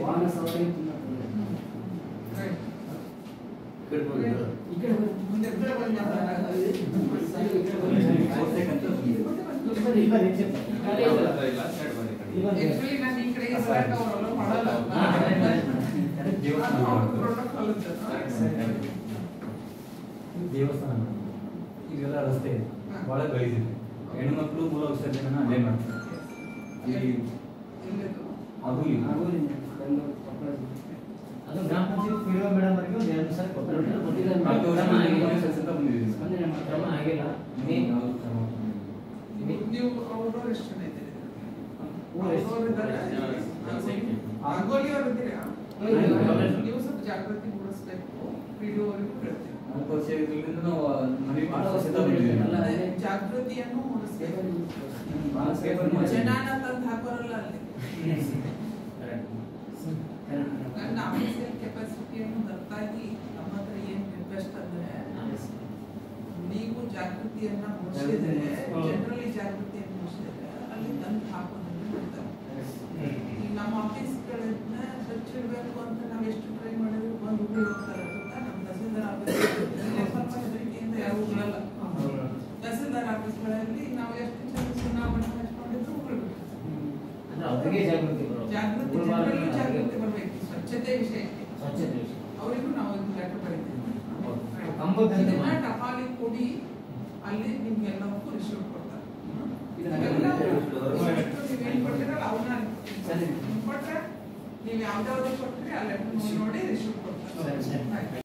ವಾಹನ ಸವಾರಿ ತುಂಬಾ ತೊಂದರೆ. ಈ ಕಡೆ ಬನ್ನಿ. ಮುಂದೆ ಮುಂದೆ ಬಂದು ಮಾತಾಡೋದು. ಈ ಕಡೆ ಬನ್ನಿ. ಇಲ್ಲಿ ಬನ್ನಿ, ಇಲ್ಲಿ ಬನ್ನಿ, ಸ್ವಲ್ಪ. ಖಾಲಿ ಇಲ್ಲ. ಇಲ್ಲಿ ಬನ್ನಿ. Actually ನಾನು ಈ ಕಡೆಗೆ ಬರಕ್ಕೆ ಅವ್ರು allow ಮಾಡಲ್ಲ. ಅದು ಅವ್ರ protocol ಅಂತ. ದೇವಸ್ಥಾನ ಈಗೆಲ್ಲ ರಸ್ತೆ ಇದೆ ಬಹಳ ಗಲೀಜಿದೆ ಹೆಣ್ಮಕ್ಳು ಮೂಲ ವಿಸರ್ಜನೆ ಅಲ್ಲೇ ಮಾಡ್ತಾರೆ ಅಲ್ಲಿ ಎಲ್ಲಿದು? ಅದು ಇಲ್ಲ ಆಗೋದಿಲ್ಲ. ಬೆಂಗಳೂರು, ಕೊಪ್ಪಳ. ಅದು ಗ್ರಾಮ ಪಂಚಾಯತ್ ಪಿ ಮೀಡಿಯಾ ಅವ್ರಿಗೆ ಒಂದು ಎರಡು ಸಲ ಕೊಟ್ಟಿದ್ದಾರೆ ಕೊಟ್ಟಿದ್ದಾರೆ. ಮತ್ತೆ ಕ್ರಮ ಆಗಿಲ್ಲ ಅಂತ ಬಂದಿದ್ದೀವಿ ಸ್ಪಂದನೆ ಮಾಡಿ ಕ್ರಮ ಆಗಿಲ್ಲ ಮೇ- ಯಾವ್ದು ಕ್ರಮ? ನೀವು- ನೀವು outdoor ಎಷ್ಟು ಜನ ಇದ್ದೀರಿ? ಊರು ಎಷ್ಟು? Outdoor ಇದ್ದಾರೆ? ರಂಗೋಲಿ ಅವ್ರು ಇದ್ದೀರಾ? ನೀವು ಸ್ವಲ್ಪ ಜಾಗೃತಿ ಮೂಡಿಸ್ಬೇಕು ವಿಡಿಯೋ ಅವರಿಗೂ ಹೇಳ್ತೀನಿ ನಾಲ್ಕು ವರ್ಷ ಇದ್ರಿಂದ ನಾವು ಮನೆ ಬಹಳ ಮಾಡ್ತಾ ವರ್ಷ ಬಂದಿದ್ದೀವಿ. ಅಲ್ಲ, ಅದೇ ಜಾಗೃತಿಯನ್ನು ಮೂಡಿಸ್ಬೇಕು ಭಾಳ ಪೇಪರ್ ಮಾಡಿ. ಜನಾನ ತಂದು ಹಾಕೋರಲ್ಲ ಅಲ್ಲಿ ನನ್ನ ಆಫೀಸಿಯಲ್ ಕೆಪಾಸಿಟಿಯನ್ನು ಹೊರತಾಗಿ ನಮ್ಮ ಹತ್ರ ಏನ್ ರಿಕ್ವೆಸ್ಟ್ ಅಂದ್ರೆ ನೀವು ಜಾಗೃತಿಯನ್ನ ಮೂಡಿಸಿದ್ರೆ ಜನರಲ್ಲಿ ಜಾಗೃತಿಯನ್ನು ಮೂಡಿಸಿದ್ರೆ ಅಲ್ಲಿ ತಂದು ಹಾಕೋದನ್ನು ಮಾಡ್ತಾರೆ ಈಗ ನಮ್ಮ ಆಫೀಸ್ಗಳನ್ನ ಸ್ವಚ್ಛ ಇಡಬೇಕು ಅಂತ ನಾವು ಎಷ್ಟು ಟ್ರೈ ಮಾಡಿದ್ರು ಬಂದು ಉಗುಳಿ ಹೋಗ್ತಾರೆ ಗೊತ್ತಾ ನಮ್ಮ ತಹಸೀಲ್ದಾರ್ ಆಫೀಸ್ ಸ್ವಲ್ಪ ಹೆದರಿಕೆಯಿಂದ ಯಾರು ಉಗುಳಲ್ಲ ತಹಸೀಲ್ದಾರ್ ಆಫೀಸ್ಗಳಲ್ಲಿ ನಾವು ಎಷ್ಟು ಜನ ಚುನಾವಣೆ ಹಚ್ಕೊಂಡಿದ್ರು ಉಗುಳ್ಬೇಕು ಅಂದ್ರೆ ಅವ್ರಿಗೆ ಜಾಗೃತಿ ಬರೋದು. ಜಾಗೃತಿ ಉಳ್ಬಾರ್ದು ಜನರಲ್ಲೂ ಅಂತ ಜಾಗೃತಿ ಬರಬೇಕು ಸ್ವಚ್ಛತೆ ವಿಷಯಕ್ಕೆ ಸ್ವಚ್ಛತೆ ವಿಷಯ. ಅವರಿಗೂ ನಾವು ಒಂದು ಲೆಟರ್ ಬರೀತೀವಿ ಕಂಬದಂತೆ ಇದನ್ನ ಮಾಡಿ. ಟಪಾಲಿ ಕೊಡಿ ಅಲ್ಲಿ ನಿಮ್ಗೆಲ್ಲವಕ್ಕೂ ರಿಸೀವ್ ಕೊಡ್ತಾರೆ ಇದನ್ನ ಎಲ್ಲ ಗಮನದಲ್ಲಿ ನೀವು ಏನ್ ಕೊಟ್ಟಿರಲ್ಲ ಅವನ್ನ ಸರಿ. ಕೊಟ್ರೆ ನೀವು ಯಾವ್ದಾವ್ದು ಕೊಟ್ರೆ ಆ ಲೆಟರ್ ನೋಡಿ ರಿಸೀವ್ ಕೊಡ್ತಾರೆ ಸರಿ, ಸರಿ. ಆಯ್ತು.